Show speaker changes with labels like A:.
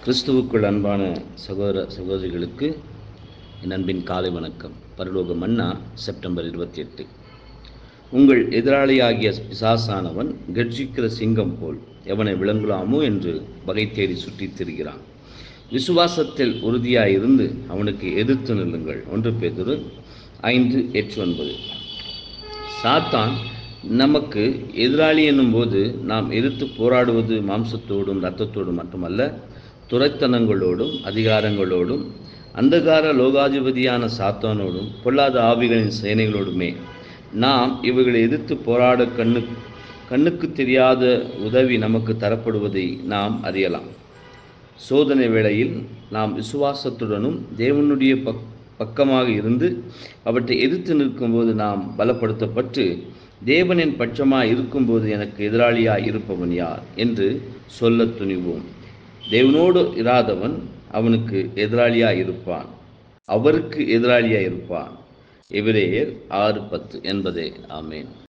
A: கிறிஸ்துவுக்குள் அன்பான சகோதர சகோதரிகளுக்கு என் அன்பின் காலை வணக்கம் பரலோக மன்னா செப்டம்பர் இருபத்தி எட்டு உங்கள் எதிராளியாகிய பிசாசானவன் கர்ஜிக்கிற சிங்கம் போல் எவனை விளங்கலாமோ என்று வகை தேடி சுற்றித் திரிகிறான் விசுவாசத்தில் உறுதியாயிருந்து அவனுக்கு எதிர்த்து நில்லுங்கள் ஒன்று பேதுரு ஐந்து எட்டு ஒன்பது சாத்தான் நமக்கு எதிராளி என்னும்போது நாம் எதிர்த்து போராடுவது மாம்சத்தோடும் இரத்தத்தோடும் மட்டுமல்ல துரைத்தனங்களோடும் அதிகாரங்களோடும் அந்தகார லோகாதிபதியான சாத்தானோடும் பொல்லாத ஆவிகளின் சேனைகளோடுமே நாம் இவைகளை எதிர்த்து போராட கண்ணு கண்ணுக்கு தெரியாத உதவி நமக்கு தரப்படுவதை நாம் அறியலாம் சோதனை வேளையில் நாம் விசுவாசத்துடனும் தேவனுடைய பக் பக்கமாக இருந்து அவற்றை எதிர்த்து நிற்கும்போது நாம் பலப்படுத்தப்பட்டு தேவனின் பட்சமாய் இருக்கும்போது எனக்கு எதிராளியாய் இருப்பவன் யார் என்று சொல்லத் துணிவோம் தேவனோடு இராதவன் அவனுக்கு எதிராளியாய் இருப்பான் அவருக்கு எதிராளியாய் இருப்பான் எபிரேயர் ஆறு பத்து என்பதே ஆமேன்